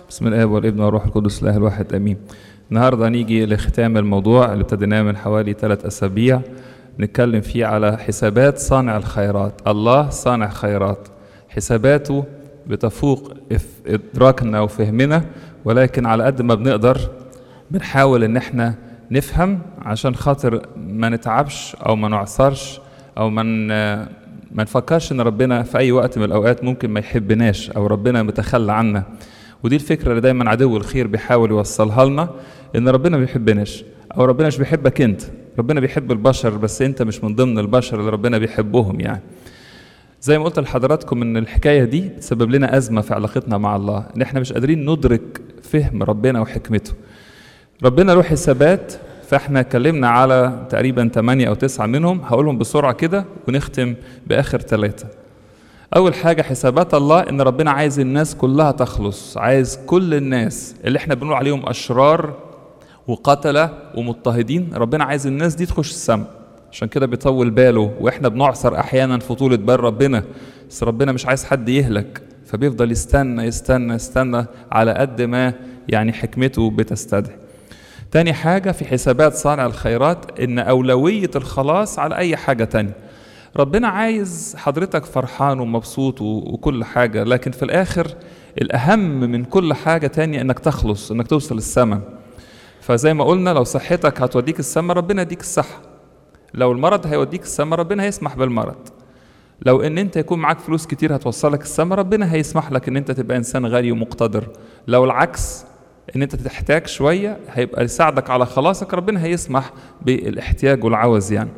بسم الاب والابن والروح القدس الاله الواحد امين النهارده نيجي لختام الموضوع اللي ابتديناه من حوالي ثلاث اسابيع نتكلم فيه على حسابات صانع الخيرات الله صانع خيرات حساباته بتفوق إف- ادراكنا وفهمنا ولكن على قد ما بنقدر بنحاول ان احنا نفهم عشان خاطر ما نتعبش او ما نعثرش او ما ن- ما نفكرش ان ربنا في اي وقت من الاوقات ممكن ما يحبناش او ربنا متخلى عنا ودي الفكره اللي دايما عدو الخير بيحاول يوصلها لنا ان ربنا ما بيحبناش او ربنا مش بيحبك انت ربنا بيحب البشر بس انت مش من ضمن البشر اللي ربنا بيحبهم يعني زي ما قلت لحضراتكم ان الحكايه دي بتسبب لنا ازمه في علاقتنا مع الله ان احنا مش قادرين ندرك فهم ربنا وحكمته ربنا له حسابات فاحنا اتكلمنا على تقريبا 8 او 9 منهم هقولهم بسرعه كده ونختم باخر ثلاثه اول حاجه حسابات الله ان ربنا عايز الناس كلها تخلص عايز كل الناس اللي احنا بنقول عليهم اشرار وقتله ومضطهدين ربنا عايز الناس دي تخش السماء عشان كده بيطول باله واحنا بنعثر احيانا في طولة بال ربنا بس ربنا مش عايز حد يهلك فبيفضل يستنى يستنى يستنى على قد ما يعني حكمته بتستدعي تاني حاجة في حسابات صانع الخيرات إن أولوية الخلاص على أي حاجة تانية ربنا عايز حضرتك فرحان ومبسوط و- وكل حاجة لكن في الآخر الأهم من كل حاجة تانية إنك تخلص إنك توصل السماء فزي ما قلنا لو صحتك هتوديك السماء ربنا يديك الصحة لو المرض هيوديك السماء ربنا هيسمح بالمرض لو ان انت يكون معاك فلوس كتير هتوصلك السماء ربنا هيسمح لك ان انت تبقى انسان غني ومقتدر لو العكس ان انت تحتاج شويه هيبقى يساعدك على خلاصك ربنا هيسمح بالاحتياج والعوز يعني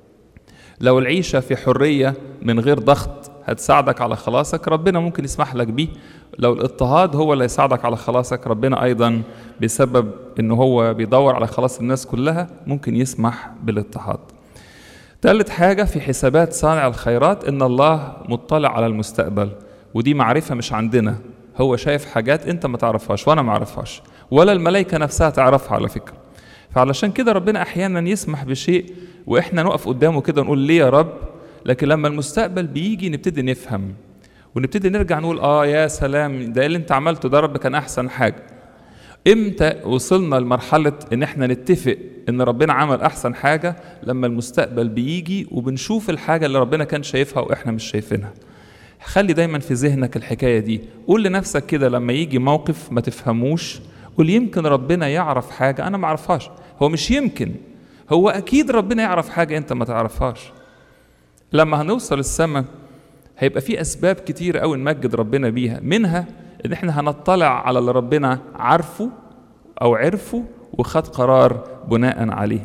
لو العيشه في حريه من غير ضغط هتساعدك على خلاصك ربنا ممكن يسمح لك بيه لو الاضطهاد هو اللي يساعدك على خلاصك ربنا ايضا بسبب ان هو بيدور على خلاص الناس كلها ممكن يسمح بالاضطهاد ثالث حاجة في حسابات صانع الخيرات إن الله مطلع على المستقبل ودي معرفة مش عندنا هو شايف حاجات أنت ما تعرفهاش وأنا ما أعرفهاش ولا الملائكة نفسها تعرفها على فكرة فعلشان كده ربنا أحيانا يسمح بشيء وإحنا نقف قدامه كده نقول ليه يا رب لكن لما المستقبل بيجي نبتدي نفهم ونبتدي نرجع نقول آه يا سلام ده اللي أنت عملته ده رب كان أحسن حاجة امتى وصلنا لمرحلة ان احنا نتفق ان ربنا عمل احسن حاجة لما المستقبل بيجي وبنشوف الحاجة اللي ربنا كان شايفها واحنا مش شايفينها خلي دايما في ذهنك الحكاية دي قول لنفسك كده لما يجي موقف ما تفهموش قول يمكن ربنا يعرف حاجة انا ما اعرفهاش هو مش يمكن هو اكيد ربنا يعرف حاجة انت ما تعرفهاش لما هنوصل السماء هيبقى في اسباب كتير قوي نمجد ربنا بيها منها ان احنا هنطلع على اللي ربنا عارفه او عرفه وخد قرار بناء عليه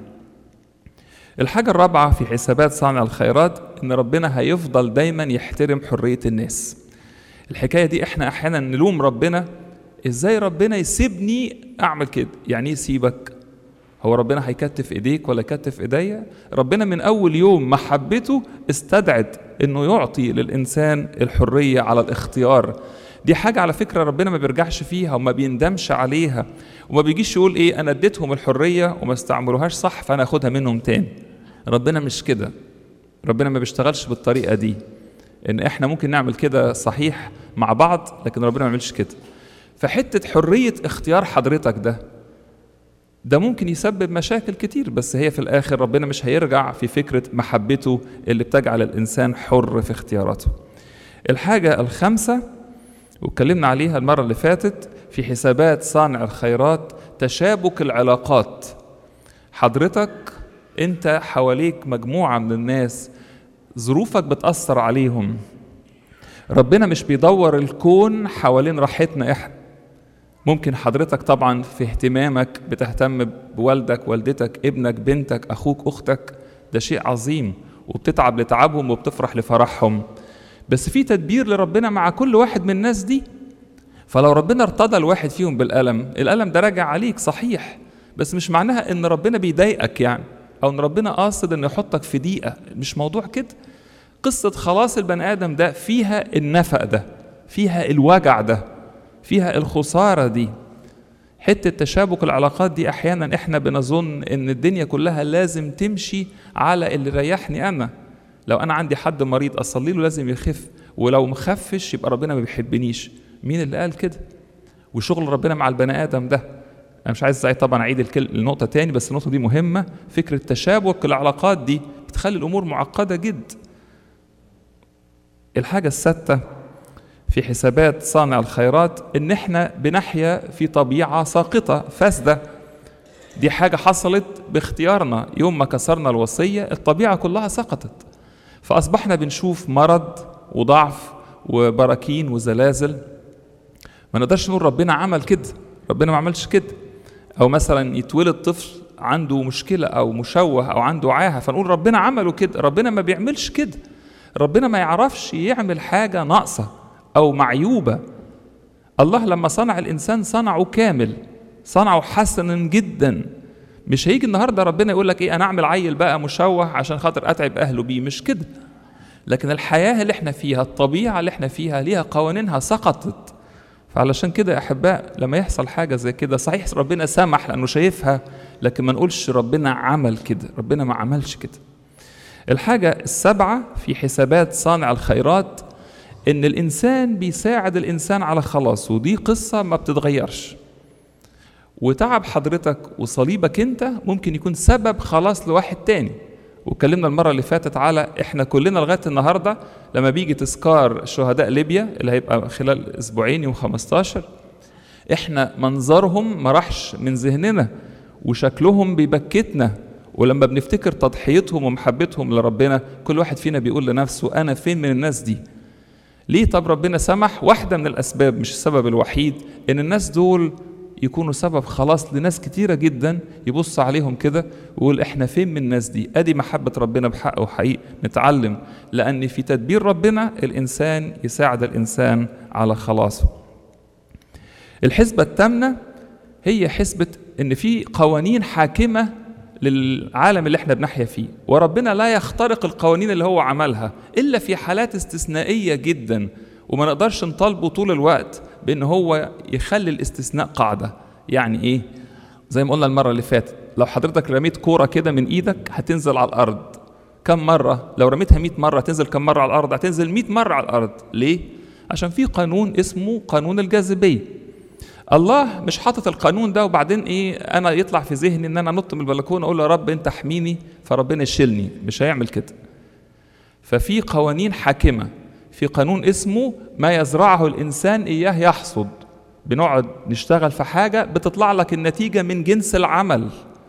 الحاجة الرابعة في حسابات صانع الخيرات ان ربنا هيفضل دايما يحترم حرية الناس الحكاية دي احنا احيانا نلوم ربنا ازاي ربنا يسيبني اعمل كده يعني ايه يسيبك هو ربنا هيكتف ايديك ولا يكتف ايديا ربنا من اول يوم محبته استدعت انه يعطي للانسان الحريه على الاختيار دي حاجه على فكره ربنا ما بيرجعش فيها وما بيندمش عليها وما بيجيش يقول ايه انا اديتهم الحريه وما استعملوهاش صح فانا اخدها منهم تاني ربنا مش كده ربنا ما بيشتغلش بالطريقه دي ان احنا ممكن نعمل كده صحيح مع بعض لكن ربنا ما يعملش كده فحته حريه اختيار حضرتك ده ده ممكن يسبب مشاكل كتير بس هي في الآخر ربنا مش هيرجع في فكرة محبته اللي بتجعل الإنسان حر في اختياراته الحاجة الخامسة واتكلمنا عليها المرة اللي فاتت في حسابات صانع الخيرات تشابك العلاقات حضرتك انت حواليك مجموعة من الناس ظروفك بتأثر عليهم ربنا مش بيدور الكون حوالين راحتنا احنا ممكن حضرتك طبعا في اهتمامك بتهتم بوالدك والدتك ابنك بنتك اخوك اختك ده شيء عظيم وبتتعب لتعبهم وبتفرح لفرحهم بس في تدبير لربنا مع كل واحد من الناس دي فلو ربنا ارتضى الواحد فيهم بالألم الألم ده راجع عليك صحيح بس مش معناها ان ربنا بيضايقك يعني او ان ربنا قاصد انه يحطك في ضيقة مش موضوع كده قصة خلاص البني آدم ده فيها النفق ده فيها الوجع ده فيها الخسارة دي حتة تشابك العلاقات دي أحيانا إحنا بنظن إن الدنيا كلها لازم تمشي على اللي ريحني أنا لو أنا عندي حد مريض أصلي له لازم يخف ولو مخفش يبقى ربنا ما بيحبنيش مين اللي قال كده وشغل ربنا مع البني ادم ده انا مش عايز طبعا اعيد الكل... النقطه تاني بس النقطه دي مهمه فكره تشابك العلاقات دي بتخلي الامور معقده جدا الحاجه السادسه في حسابات صانع الخيرات ان احنا بنحيا في طبيعه ساقطه فاسده دي حاجه حصلت باختيارنا يوم ما كسرنا الوصيه الطبيعه كلها سقطت فاصبحنا بنشوف مرض وضعف وبراكين وزلازل ما نقدرش نقول ربنا عمل كده ربنا ما عملش كده او مثلا يتولد طفل عنده مشكله او مشوه او عنده عاهه فنقول ربنا عمله كده ربنا ما بيعملش كده ربنا ما يعرفش يعمل حاجه ناقصه او معيوبه الله لما صنع الانسان صنعه كامل صنعه حسنا جدا مش هيجي النهارده ربنا يقول لك ايه انا اعمل عيل بقى مشوه عشان خاطر اتعب اهله بيه مش كده لكن الحياه اللي احنا فيها الطبيعه اللي احنا فيها ليها قوانينها سقطت فعلشان كده يا احباء لما يحصل حاجه زي كده صحيح ربنا سمح لانه شايفها لكن ما نقولش ربنا عمل كده ربنا ما عملش كده الحاجه السابعه في حسابات صانع الخيرات ان الانسان بيساعد الانسان على خلاصه ودي قصه ما بتتغيرش وتعب حضرتك وصليبك انت ممكن يكون سبب خلاص لواحد تاني واتكلمنا المره اللي فاتت على احنا كلنا لغايه النهارده لما بيجي تذكار شهداء ليبيا اللي هيبقى خلال اسبوعين يوم 15 احنا منظرهم ما راحش من ذهننا وشكلهم بيبكتنا ولما بنفتكر تضحيتهم ومحبتهم لربنا كل واحد فينا بيقول لنفسه انا فين من الناس دي ليه طب ربنا سمح واحدة من الأسباب مش السبب الوحيد إن الناس دول يكونوا سبب خلاص لناس كتيرة جدا يبص عليهم كده ويقول احنا فين من الناس دي ادي محبة ربنا بحق وحقيقي نتعلم لأن في تدبير ربنا الإنسان يساعد الإنسان على خلاصه الحسبة الثامنة هي حسبة إن في قوانين حاكمة للعالم اللي احنا بنحيا فيه وربنا لا يخترق القوانين اللي هو عملها إلا في حالات استثنائية جدا وما نقدرش نطالبه طول الوقت بان هو يخلي الاستثناء قاعده يعني ايه زي ما قلنا المره اللي فاتت لو حضرتك رميت كوره كده من ايدك هتنزل على الارض كم مره لو رميتها 100 مره هتنزل كم مره على الارض هتنزل 100 مره على الارض ليه عشان في قانون اسمه قانون الجاذبيه الله مش حاطط القانون ده وبعدين ايه انا يطلع في ذهني ان انا انط من البلكونه اقول يا رب انت احميني فربنا يشيلني مش هيعمل كده ففي قوانين حاكمه في قانون اسمه ما يزرعه الانسان اياه يحصد بنقعد نشتغل في حاجه بتطلع لك النتيجه من جنس العمل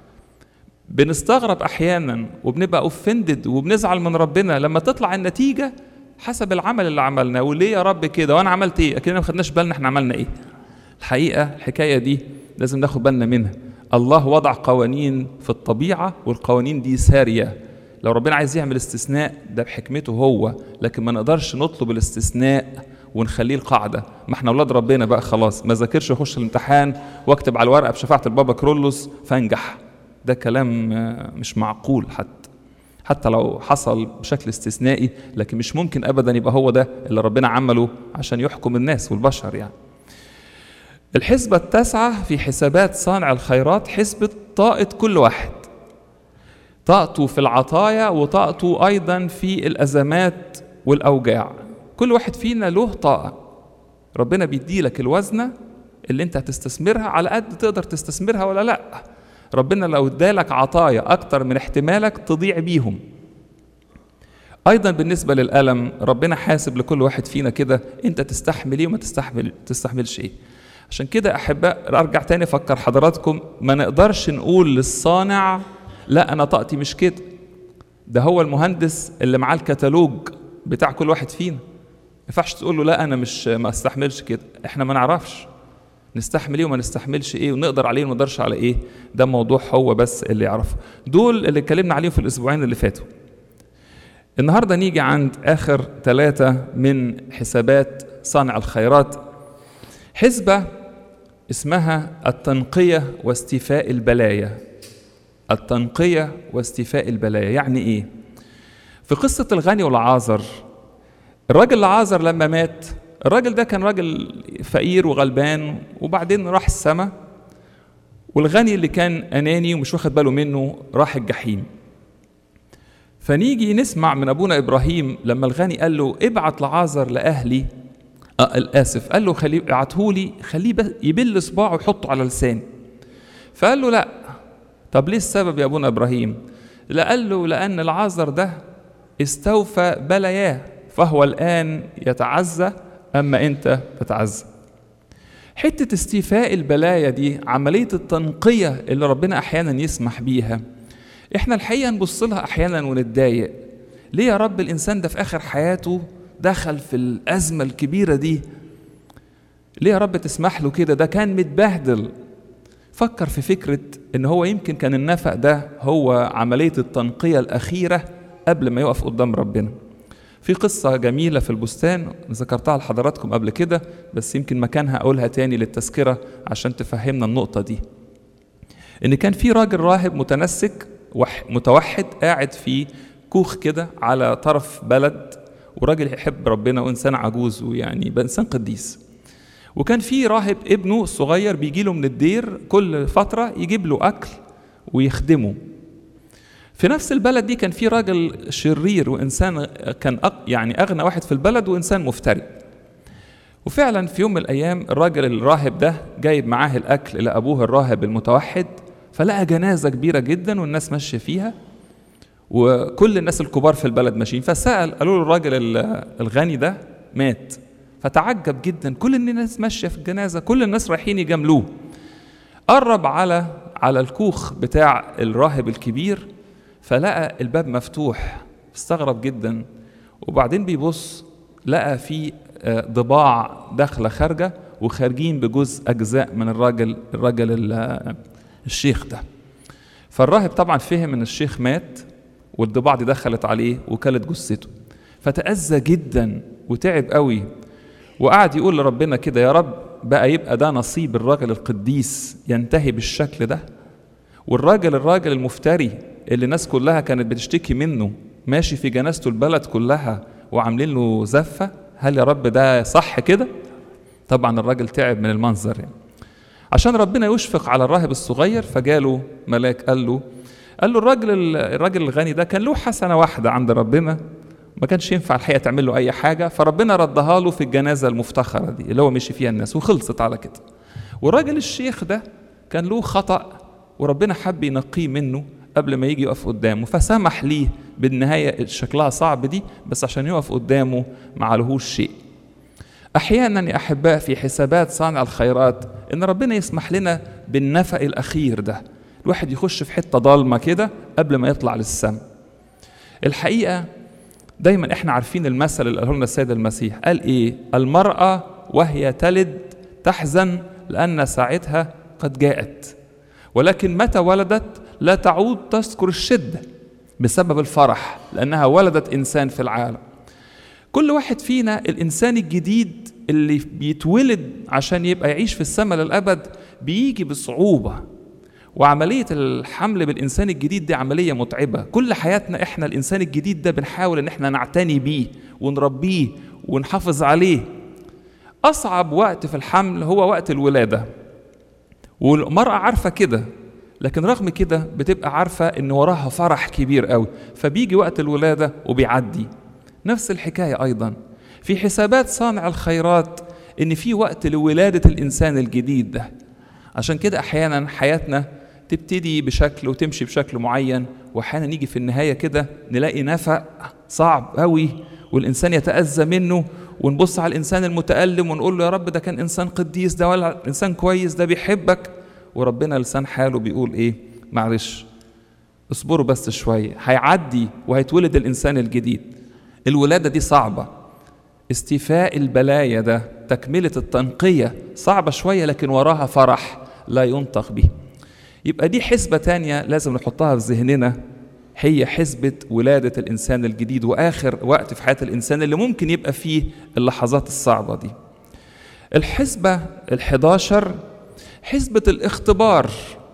بنستغرب احيانا وبنبقى اوفندد وبنزعل من ربنا لما تطلع النتيجه حسب العمل اللي عملناه وليه يا رب كده وانا عملت ايه اكيد ما خدناش بالنا احنا عملنا ايه الحقيقه الحكايه دي لازم ناخد بالنا منها الله وضع قوانين في الطبيعه والقوانين دي ساريه لو ربنا عايز يعمل استثناء ده بحكمته هو لكن ما نقدرش نطلب الاستثناء ونخليه القاعدة ما احنا اولاد ربنا بقى خلاص ما ذاكرش اخش الامتحان واكتب على الورقة بشفاعة البابا كرولوس فانجح ده كلام مش معقول حتى حتى لو حصل بشكل استثنائي لكن مش ممكن ابدا يبقى هو ده اللي ربنا عمله عشان يحكم الناس والبشر يعني الحسبة التاسعة في حسابات صانع الخيرات حسبة طاقة كل واحد طاقته في العطايا وطاقته ايضا في الازمات والاوجاع كل واحد فينا له طاقه ربنا بيدي لك الوزنه اللي انت هتستثمرها على قد تقدر تستثمرها ولا لا ربنا لو ادالك عطايا اكتر من احتمالك تضيع بيهم ايضا بالنسبه للالم ربنا حاسب لكل واحد فينا كده انت تستحمل ايه وما تستحمل تستحملش ايه عشان كده احباء ارجع تاني افكر حضراتكم ما نقدرش نقول للصانع لا انا طاقتي مش كده ده هو المهندس اللي معاه الكتالوج بتاع كل واحد فينا ما ينفعش تقول له لا انا مش ما استحملش كده احنا ما نعرفش نستحمل ايه وما نستحملش ايه ونقدر عليه وما نقدرش على ايه ده موضوع هو بس اللي يعرفه دول اللي اتكلمنا عليهم في الاسبوعين اللي فاتوا النهارده نيجي عند اخر ثلاثه من حسابات صانع الخيرات حسبه اسمها التنقيه واستيفاء البلايا التنقية واستيفاء البلايا يعني إيه؟ في قصة الغني والعازر الراجل العازر لما مات الراجل ده كان راجل فقير وغلبان وبعدين راح السماء والغني اللي كان أناني ومش واخد باله منه راح الجحيم فنيجي نسمع من أبونا إبراهيم لما الغني قال له ابعت لعازر لأهلي آه الاسف قال له خليه ابعتهولي خليه بس يبل صباعه ويحطه على لساني فقال له لا طب ليه السبب يا ابونا ابراهيم لا قال له لان العازر ده استوفى بلاياه فهو الان يتعزى اما انت تتعزى حته استيفاء البلايا دي عمليه التنقيه اللي ربنا احيانا يسمح بيها احنا الحقيقه نبص لها احيانا ونتضايق ليه يا رب الانسان ده في اخر حياته دخل في الازمه الكبيره دي ليه يا رب تسمح له كده ده كان متبهدل فكر في فكره ان هو يمكن كان النفق ده هو عمليه التنقيه الاخيره قبل ما يقف قدام ربنا في قصة جميلة في البستان ذكرتها لحضراتكم قبل كده بس يمكن مكانها أقولها تاني للتذكرة عشان تفهمنا النقطة دي إن كان في راجل راهب متنسك متوحد قاعد في كوخ كده على طرف بلد وراجل يحب ربنا وإنسان عجوز ويعني إنسان قديس وكان في راهب ابنه الصغير بيجي له من الدير كل فترة يجيب له أكل ويخدمه في نفس البلد دي كان في راجل شرير وانسان كان يعني اغنى واحد في البلد وانسان مفتري وفعلا في يوم من الايام الراجل الراهب ده جايب معاه الاكل لابوه الراهب المتوحد فلقى جنازه كبيره جدا والناس ماشيه فيها وكل الناس الكبار في البلد ماشيين فسال قالوا له الراجل الغني ده مات فتعجب جدا كل الناس ماشيه في الجنازه كل الناس رايحين يجاملوه قرب على على الكوخ بتاع الراهب الكبير فلقى الباب مفتوح استغرب جدا وبعدين بيبص لقى في ضباع داخله خارجه وخارجين بجزء اجزاء من الراجل الراجل الشيخ ده فالراهب طبعا فهم ان الشيخ مات والضباع دي دخلت عليه وكلت جثته فتأذى جدا وتعب قوي وقعد يقول لربنا كده يا رب بقى يبقى ده نصيب الراجل القديس ينتهي بالشكل ده والراجل الراجل المفتري اللي الناس كلها كانت بتشتكي منه ماشي في جنازته البلد كلها وعاملين له زفة هل يا رب ده صح كده طبعا الراجل تعب من المنظر يعني. عشان ربنا يشفق على الراهب الصغير فجاله ملاك قال له قال له الراجل الراجل الغني ده كان له حسنة واحدة عند ربنا ما كانش ينفع الحقيقة تعمل له أي حاجة فربنا ردها له في الجنازة المفتخرة دي اللي هو مشي فيها الناس وخلصت على كده والراجل الشيخ ده كان له خطأ وربنا حب ينقيه منه قبل ما يجي يقف قدامه فسمح ليه بالنهاية شكلها صعب دي بس عشان يقف قدامه ما عليهوش شيء أحيانا يا أحباء في حسابات صانع الخيرات إن ربنا يسمح لنا بالنفق الأخير ده الواحد يخش في حتة ضلمة كده قبل ما يطلع للسماء الحقيقة دايما احنا عارفين المثل اللي قاله لنا السيد المسيح قال ايه المرأة وهي تلد تحزن لأن ساعتها قد جاءت ولكن متى ولدت لا تعود تذكر الشدة بسبب الفرح لأنها ولدت إنسان في العالم كل واحد فينا الإنسان الجديد اللي بيتولد عشان يبقى يعيش في السماء للأبد بيجي بصعوبة وعملية الحمل بالإنسان الجديد دي عملية متعبة كل حياتنا إحنا الإنسان الجديد ده بنحاول إن إحنا نعتني بيه ونربيه ونحافظ عليه أصعب وقت في الحمل هو وقت الولادة والمرأة عارفة كده لكن رغم كده بتبقى عارفة إن وراها فرح كبير قوي فبيجي وقت الولادة وبيعدي نفس الحكاية أيضا في حسابات صانع الخيرات إن في وقت لولادة الإنسان الجديد ده عشان كده أحيانا حياتنا تبتدي بشكل وتمشي بشكل معين وأحيانا نيجي في النهاية كده نلاقي نفق صعب قوي والإنسان يتأذى منه ونبص على الإنسان المتألم ونقول له يا رب ده كان إنسان قديس ده ولا إنسان كويس ده بيحبك وربنا لسان حاله بيقول إيه معلش اصبروا بس شوية هيعدي وهيتولد الإنسان الجديد الولادة دي صعبة استيفاء البلايا ده تكملة التنقية صعبة شوية لكن وراها فرح لا ينطق به يبقى دي حسبة تانية لازم نحطها في ذهننا هي حسبة ولادة الإنسان الجديد وآخر وقت في حياة الإنسان اللي ممكن يبقى فيه اللحظات الصعبة دي الحسبة الحداشر حسبة الاختبار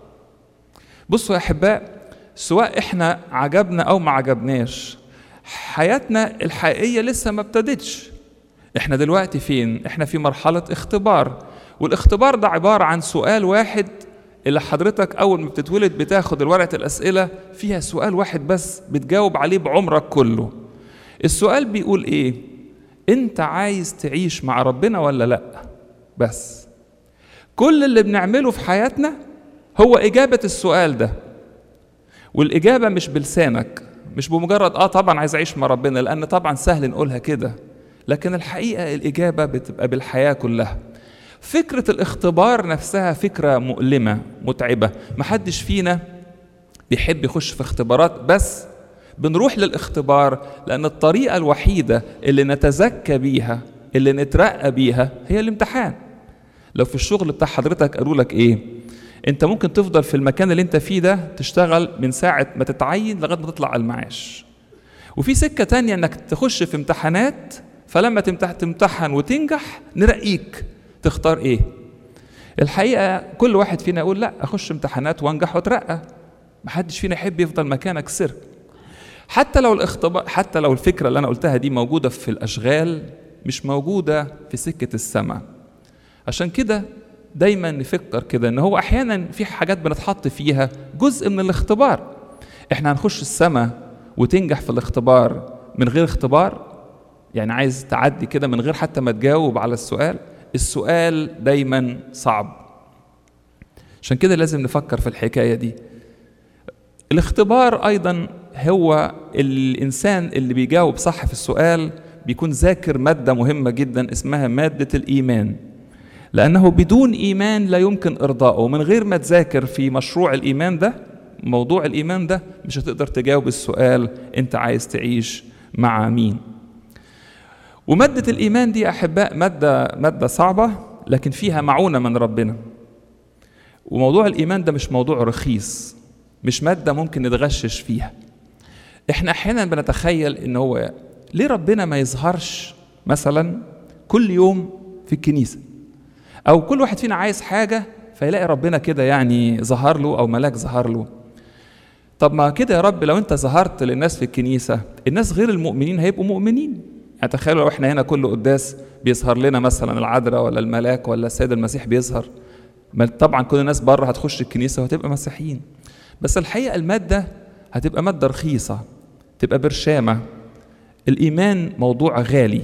بصوا يا أحباء سواء إحنا عجبنا أو ما عجبناش حياتنا الحقيقية لسه ما ابتدتش احنا دلوقتي فين احنا في مرحلة اختبار والاختبار ده عبارة عن سؤال واحد اللي حضرتك أول ما بتتولد بتاخد الورقة الأسئلة فيها سؤال واحد بس بتجاوب عليه بعمرك كله السؤال بيقول إيه انت عايز تعيش مع ربنا ولا لا بس كل اللي بنعمله في حياتنا هو اجابه السؤال ده والاجابه مش بلسانك مش بمجرد اه طبعا عايز اعيش مع ربنا لان طبعا سهل نقولها كده لكن الحقيقه الاجابه بتبقى بالحياه كلها فكره الاختبار نفسها فكره مؤلمه متعبه محدش فينا بيحب يخش في اختبارات بس بنروح للاختبار لان الطريقه الوحيده اللي نتزكى بيها اللي نترقى بيها هي الامتحان لو في الشغل بتاع حضرتك قالوا لك ايه انت ممكن تفضل في المكان اللي انت فيه ده تشتغل من ساعة ما تتعين لغاية ما تطلع المعاش وفي سكة تانية انك تخش في امتحانات فلما تمتحن, تمتحن وتنجح نرقيك تختار ايه الحقيقة كل واحد فينا يقول لا اخش امتحانات وانجح واترقى محدش فينا يحب يفضل مكانك سر حتى لو الاختبار حتى لو الفكرة اللي انا قلتها دي موجودة في الاشغال مش موجودة في سكة السماء عشان كده دايما نفكر كده ان هو احيانا في حاجات بنتحط فيها جزء من الاختبار احنا هنخش السماء وتنجح في الاختبار من غير اختبار يعني عايز تعدي كده من غير حتى ما تجاوب على السؤال السؤال دايما صعب عشان كده لازم نفكر في الحكاية دي الاختبار ايضا هو الانسان اللي بيجاوب صح في السؤال بيكون ذاكر مادة مهمة جدا اسمها مادة الإيمان لأنه بدون إيمان لا يمكن إرضائه من غير ما تذاكر في مشروع الإيمان ده موضوع الإيمان ده مش هتقدر تجاوب السؤال أنت عايز تعيش مع مين ومادة الإيمان دي أحباء مادة مادة صعبة لكن فيها معونة من ربنا وموضوع الإيمان ده مش موضوع رخيص مش مادة ممكن نتغشش فيها احنا احيانا بنتخيل ان هو ليه ربنا ما يظهرش مثلا كل يوم في الكنيسه او كل واحد فينا عايز حاجه فيلاقي ربنا كده يعني ظهر له او ملاك ظهر له طب ما كده يا رب لو انت ظهرت للناس في الكنيسه الناس غير المؤمنين هيبقوا مؤمنين يعني تخيلوا لو احنا هنا كل قداس بيظهر لنا مثلا العذراء ولا الملاك ولا السيد المسيح بيظهر طبعا كل الناس بره هتخش الكنيسه وهتبقى مسيحيين بس الحقيقه الماده هتبقى ماده رخيصه تبقى برشامه الايمان موضوع غالي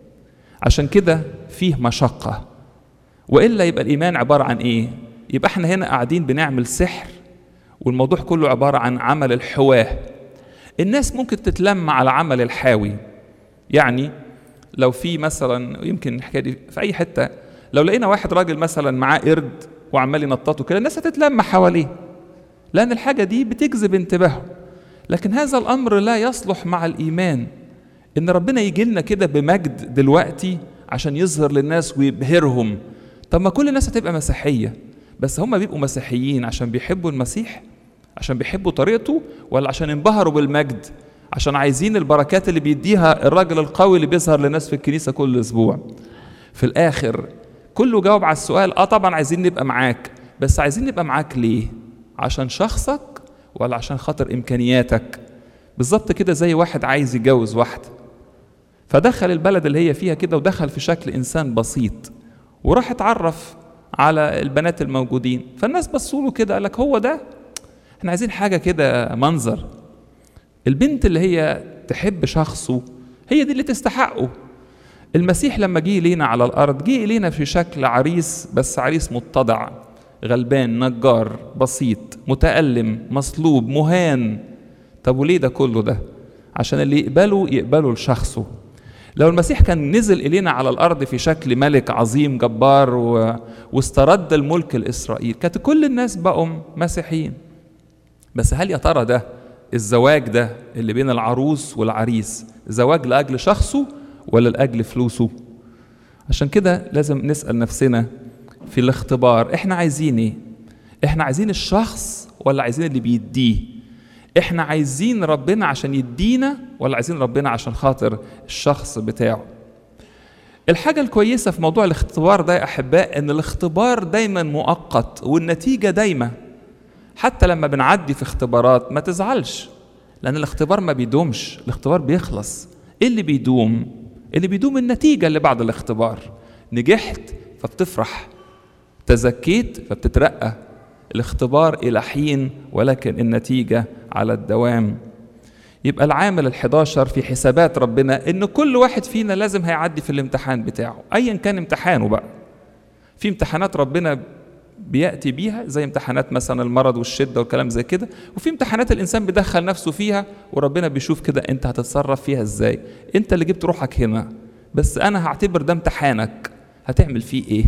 عشان كده فيه مشقه والا يبقى الايمان عباره عن ايه يبقى احنا هنا قاعدين بنعمل سحر والموضوع كله عباره عن عمل الحواه الناس ممكن تتلم على عمل الحاوي يعني لو في مثلا يمكن الحكايه دي في اي حته لو لقينا واحد راجل مثلا معاه قرد وعمال ينططه كده الناس هتتلم حواليه لان الحاجه دي بتجذب انتباهه لكن هذا الامر لا يصلح مع الايمان ان ربنا يجي لنا كده بمجد دلوقتي عشان يظهر للناس ويبهرهم طب ما كل الناس هتبقى مسيحيه بس هم بيبقوا مسيحيين عشان بيحبوا المسيح عشان بيحبوا طريقته ولا عشان انبهروا بالمجد عشان عايزين البركات اللي بيديها الراجل القوي اللي بيظهر للناس في الكنيسه كل اسبوع في الاخر كله جاوب على السؤال اه طبعا عايزين نبقى معاك بس عايزين نبقى معاك ليه عشان شخصك ولا عشان خاطر امكانياتك بالظبط كده زي واحد عايز يتجوز واحده فدخل البلد اللي هي فيها كده ودخل في شكل انسان بسيط وراح اتعرف على البنات الموجودين فالناس بصوا له كده قال لك هو ده احنا عايزين حاجه كده منظر البنت اللي هي تحب شخصه هي دي اللي تستحقه المسيح لما جه لينا على الارض جه لينا في شكل عريس بس عريس متضع غلبان نجار بسيط متألم مصلوب مهان طب وليه ده كله ده عشان اللي يقبله يقبله لشخصه لو المسيح كان نزل إلينا على الأرض في شكل ملك عظيم جبار و... واسترد الملك لإسرائيل كانت كل الناس بقوا مسيحيين بس هل يا ترى ده الزواج ده اللي بين العروس والعريس زواج لأجل شخصه ولا لأجل فلوسه عشان كده لازم نسأل نفسنا في الاختبار احنا عايزين ايه احنا عايزين الشخص ولا عايزين اللي بيديه احنا عايزين ربنا عشان يدينا ولا عايزين ربنا عشان خاطر الشخص بتاعه الحاجة الكويسة في موضوع الاختبار ده يا أحباء إن الاختبار دايما مؤقت والنتيجة دايمة حتى لما بنعدي في اختبارات ما تزعلش لأن الاختبار ما بيدومش الاختبار بيخلص إيه اللي بيدوم؟ اللي بيدوم النتيجة اللي بعد الاختبار نجحت فبتفرح تزكيت فبتترقى الاختبار إلى حين ولكن النتيجة على الدوام يبقى العامل ال11 في حسابات ربنا ان كل واحد فينا لازم هيعدي في الامتحان بتاعه ايا كان امتحانه بقى في امتحانات ربنا بياتي بيها زي امتحانات مثلا المرض والشده والكلام زي كده وفي امتحانات الانسان بيدخل نفسه فيها وربنا بيشوف كده انت هتتصرف فيها ازاي انت اللي جبت روحك هنا بس انا هعتبر ده امتحانك هتعمل فيه ايه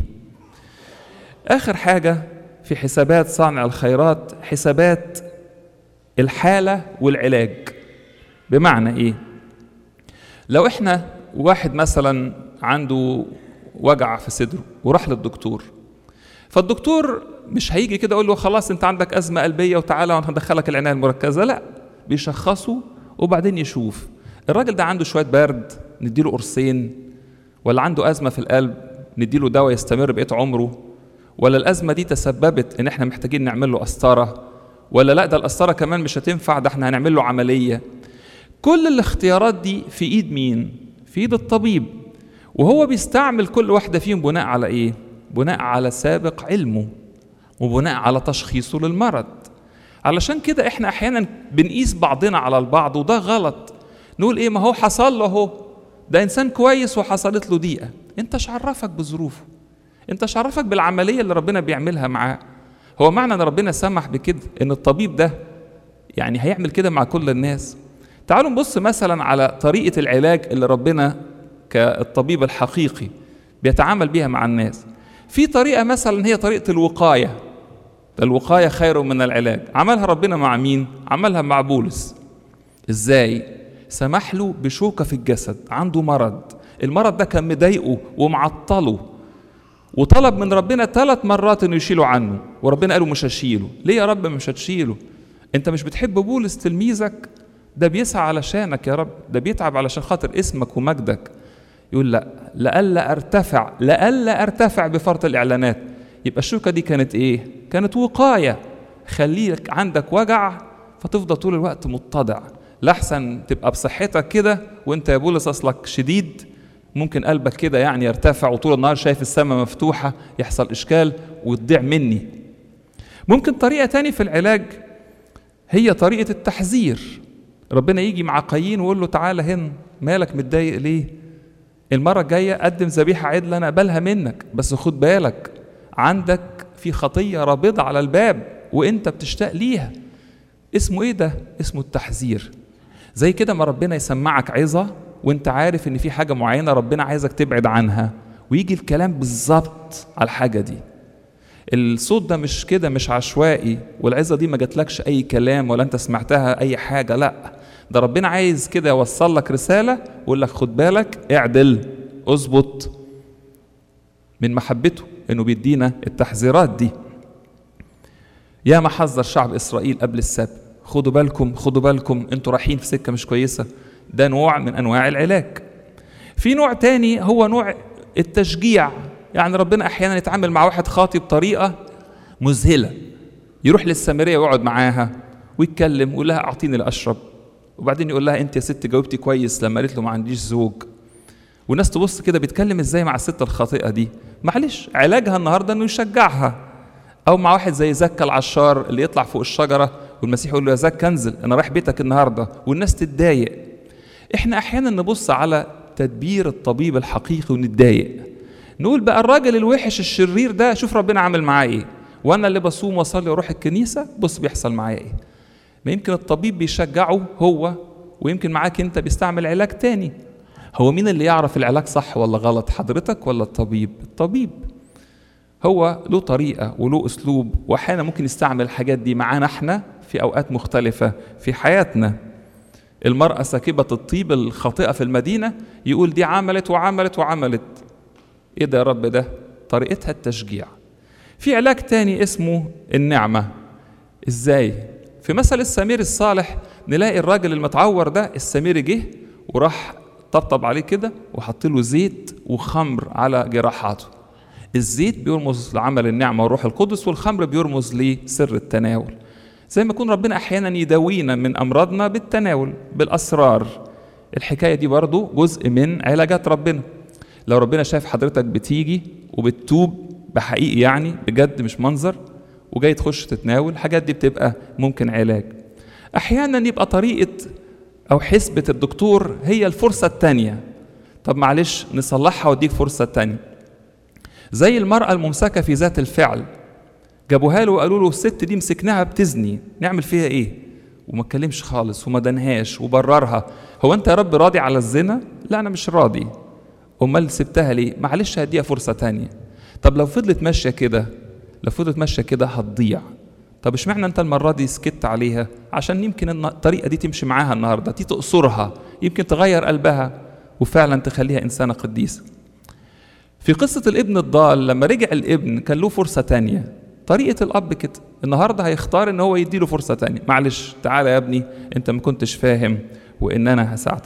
اخر حاجه في حسابات صانع الخيرات حسابات الحاله والعلاج بمعنى ايه لو احنا واحد مثلا عنده وجع في صدره وراح للدكتور فالدكتور مش هيجي كده يقول له خلاص انت عندك ازمه قلبيه وتعالى وانا هدخلك العنايه المركزه لا بيشخصه وبعدين يشوف الراجل ده عنده شويه برد نديله قرصين ولا عنده ازمه في القلب نديله دواء يستمر بقيه عمره ولا الازمه دي تسببت ان احنا محتاجين نعمل له قسطره ولا لا ده القسطره كمان مش هتنفع ده احنا هنعمل له عمليه كل الاختيارات دي في ايد مين في ايد الطبيب وهو بيستعمل كل واحده فيهم بناء على ايه بناء على سابق علمه وبناء على تشخيصه للمرض علشان كده احنا احيانا بنقيس بعضنا على البعض وده غلط نقول ايه ما هو حصل له اهو ده انسان كويس وحصلت له ضيقه انت ايش عرفك بظروفه انت ايش عرفك بالعمليه اللي ربنا بيعملها معاه هو معنى ان ربنا سمح بكده ان الطبيب ده يعني هيعمل كده مع كل الناس تعالوا نبص مثلا على طريقه العلاج اللي ربنا كالطبيب الحقيقي بيتعامل بيها مع الناس في طريقه مثلا هي طريقه الوقايه الوقايه خير من العلاج عملها ربنا مع مين عملها مع بولس ازاي سمح له بشوكه في الجسد عنده مرض المرض ده كان مضايقه ومعطله وطلب من ربنا ثلاث مرات انه يشيله عنه وربنا قال له مش هشيله ليه يا رب مش هتشيله انت مش بتحب بولس تلميذك ده بيسعى علشانك يا رب ده بيتعب علشان خاطر اسمك ومجدك يقول لا لألا ارتفع لألا ارتفع بفرط الاعلانات يبقى الشوكه دي كانت ايه كانت وقايه خليك عندك وجع فتفضل طول الوقت متضع لحسن تبقى بصحتك كده وانت يا بولس اصلك شديد ممكن قلبك كده يعني يرتفع وطول النهار شايف السماء مفتوحة يحصل إشكال وتضيع مني ممكن طريقة تاني في العلاج هي طريقة التحذير ربنا يجي مع قايين ويقول له تعالى هنا مالك متضايق ليه المرة الجاية قدم ذبيحة عدل أنا أقبلها منك بس خد بالك عندك في خطية رابضة على الباب وأنت بتشتاق ليها اسمه إيه ده؟ اسمه التحذير زي كده ما ربنا يسمعك عظة وانت عارف ان في حاجه معينه ربنا عايزك تبعد عنها ويجي الكلام بالظبط على الحاجه دي الصوت ده مش كده مش عشوائي والعظه دي ما جاتلكش اي كلام ولا انت سمعتها اي حاجه لا ده ربنا عايز كده يوصل لك رساله ويقول لك خد بالك اعدل اظبط من محبته انه بيدينا التحذيرات دي يا ما حذر شعب اسرائيل قبل السبت خدوا بالكم خدوا بالكم انتوا رايحين في سكه مش كويسه ده نوع من انواع العلاج في نوع تاني هو نوع التشجيع يعني ربنا احيانا يتعامل مع واحد خاطي بطريقه مذهله يروح للسامريه ويقعد معاها ويتكلم ويقول لها اعطيني لاشرب وبعدين يقول لها انت يا ست جاوبتي كويس لما قالت له ما عنديش زوج والناس تبص كده بيتكلم ازاي مع الست الخاطئه دي معلش علاجها النهارده انه يشجعها او مع واحد زي زكا العشار اللي يطلع فوق الشجره والمسيح يقول له يا زكا انزل انا رايح بيتك النهارده والناس تتضايق احنا احيانا نبص على تدبير الطبيب الحقيقي ونتضايق نقول بقى الراجل الوحش الشرير ده شوف ربنا عامل معاه ايه وانا اللي بصوم واصلي واروح الكنيسه بص بيحصل معايا ايه ما يمكن الطبيب بيشجعه هو ويمكن معاك انت بيستعمل علاج تاني هو مين اللي يعرف العلاج صح ولا غلط حضرتك ولا الطبيب الطبيب هو له طريقه وله اسلوب واحيانا ممكن يستعمل الحاجات دي معانا احنا في اوقات مختلفه في حياتنا المرأة ساكبة الطيب الخاطئة في المدينة يقول دي عملت وعملت وعملت ايه ده يا رب ده طريقتها التشجيع في علاج تاني اسمه النعمة ازاي في مثل السمير الصالح نلاقي الراجل المتعور ده السمير جه وراح طبطب عليه كده وحط له زيت وخمر على جراحاته الزيت بيرمز لعمل النعمة والروح القدس والخمر بيرمز لسر التناول زي ما يكون ربنا احيانا يداوينا من امراضنا بالتناول بالاسرار الحكايه دي برضو جزء من علاجات ربنا لو ربنا شايف حضرتك بتيجي وبتتوب بحقيقي يعني بجد مش منظر وجاي تخش تتناول الحاجات دي بتبقى ممكن علاج احيانا يبقى طريقه او حسبة الدكتور هي الفرصة التانية طب معلش نصلحها واديك فرصة تانية زي المرأة الممسكة في ذات الفعل جابوها له وقالوا له الست دي مسكناها بتزني نعمل فيها ايه وما اتكلمش خالص وما دنهاش وبررها هو انت يا رب راضي على الزنا لا انا مش راضي امال سبتها ليه معلش هديها فرصة تانية طب لو فضلت ماشية كده لو فضلت ماشية كده هتضيع طب اشمعنى انت المرة دي سكت عليها عشان يمكن الطريقة دي تمشي معاها النهاردة دي تقصرها يمكن تغير قلبها وفعلا تخليها إنسانة قديسة في قصة الابن الضال لما رجع الابن كان له فرصة تانية طريقة الأب كده النهاردة هيختار إن هو يديله فرصة تانية معلش تعالى يا ابني أنت ما كنتش فاهم وإن أنا هساعدك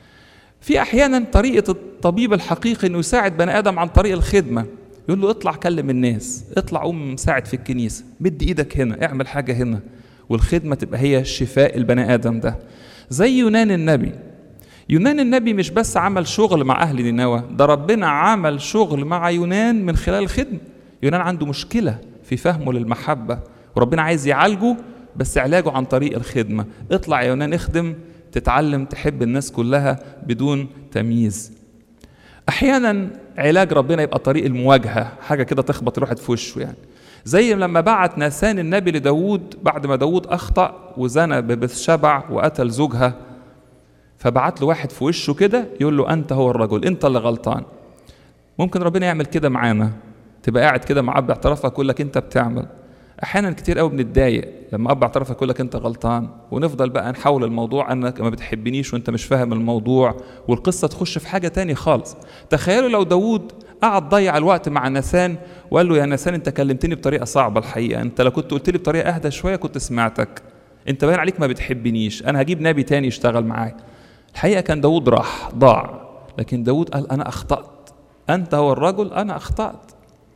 في أحيانا طريقة الطبيب الحقيقي إنه يساعد بني آدم عن طريق الخدمة يقول له اطلع كلم الناس اطلع قوم ساعد في الكنيسة مد ايدك هنا اعمل حاجة هنا والخدمة تبقى هي شفاء البني آدم ده زي يونان النبي يونان النبي مش بس عمل شغل مع أهل نينوى ده ربنا عمل شغل مع يونان من خلال الخدمة يونان عنده مشكلة في فهمه للمحبة وربنا عايز يعالجه بس علاجه عن طريق الخدمة اطلع يا يونان اخدم تتعلم تحب الناس كلها بدون تمييز احيانا علاج ربنا يبقى طريق المواجهه حاجه كده تخبط الواحد في وشه يعني زي لما بعت ناسان النبي لداود بعد ما داود اخطا وزنى ببثشبع وقتل زوجها فبعت له واحد في وشه كده يقول له انت هو الرجل انت اللي غلطان ممكن ربنا يعمل كده معانا تبقى قاعد كده مع اب اعترافك يقول لك انت بتعمل احيانا كتير قوي بنتضايق لما اب اعترافك يقول لك انت غلطان ونفضل بقى نحول الموضوع انك ما بتحبنيش وانت مش فاهم الموضوع والقصه تخش في حاجه تاني خالص تخيلوا لو داوود قعد ضيع الوقت مع نسان وقال له يا نسان انت كلمتني بطريقه صعبه الحقيقه انت لو كنت قلت لي بطريقه اهدى شويه كنت سمعتك انت باين عليك ما بتحبنيش انا هجيب نبي تاني يشتغل معايا الحقيقه كان داوود راح ضاع لكن داوود قال انا اخطات انت هو الرجل انا اخطات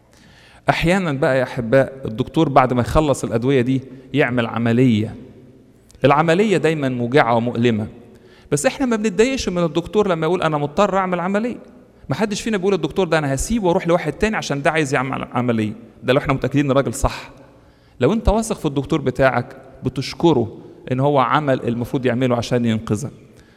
احيانا بقى يا احباء الدكتور بعد ما يخلص الادويه دي يعمل عمليه العمليه دايما موجعه ومؤلمه بس احنا ما بنتضايقش من الدكتور لما يقول انا مضطر اعمل عمليه ما حدش فينا بيقول الدكتور ده انا هسيبه واروح لواحد تاني عشان ده عايز يعمل عمليه ده لو احنا متاكدين ان الراجل صح لو انت واثق في الدكتور بتاعك بتشكره ان هو عمل المفروض يعمله عشان ينقذك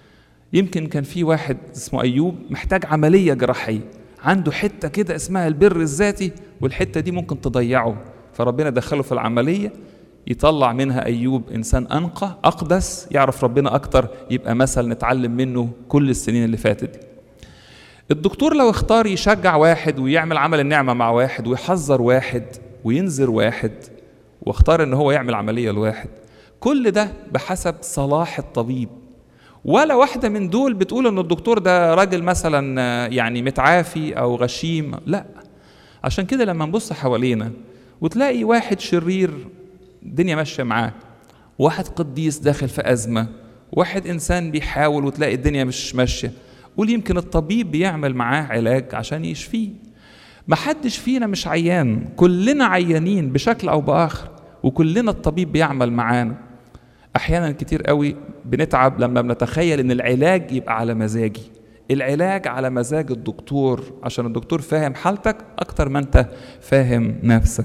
يمكن كان في واحد اسمه ايوب محتاج عمليه جراحيه عنده حته كده اسمها البر الذاتي والحته دي ممكن تضيعه فربنا دخله في العمليه يطلع منها ايوب انسان انقى اقدس يعرف ربنا اكتر يبقى مثل نتعلم منه كل السنين اللي فاتت دي الدكتور لو اختار يشجع واحد ويعمل عمل النعمه مع واحد ويحذر واحد وينذر واحد واختار ان هو يعمل عمليه لواحد كل ده بحسب صلاح الطبيب ولا واحدة من دول بتقول ان الدكتور ده راجل مثلا يعني متعافي او غشيم لا عشان كده لما نبص حوالينا وتلاقي واحد شرير الدنيا ماشية معاه واحد قديس داخل في أزمة واحد إنسان بيحاول وتلاقي الدنيا مش ماشية قول يمكن الطبيب بيعمل معاه علاج عشان يشفيه محدش فينا مش عيان كلنا عيانين بشكل أو بآخر وكلنا الطبيب بيعمل معانا احيانا كتير قوي بنتعب لما بنتخيل ان العلاج يبقى على مزاجي العلاج على مزاج الدكتور عشان الدكتور فاهم حالتك اكتر ما انت فاهم نفسك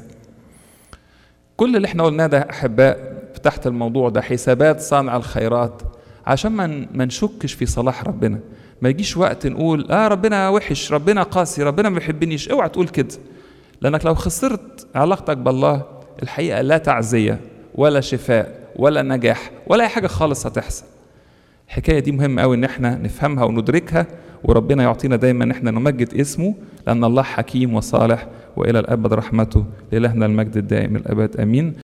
كل اللي احنا قلناه ده احباء تحت الموضوع ده حسابات صانع الخيرات عشان ما ما نشكش في صلاح ربنا ما يجيش وقت نقول اه ربنا وحش ربنا قاسي ربنا ما بيحبنيش اوعى تقول كده لانك لو خسرت علاقتك بالله الحقيقه لا تعزيه ولا شفاء ولا نجاح ولا اي حاجه خالص هتحصل الحكايه دي مهمه قوي ان احنا نفهمها وندركها وربنا يعطينا دايما ان احنا نمجد اسمه لان الله حكيم وصالح والى الابد رحمته لالهنا المجد الدائم الابد امين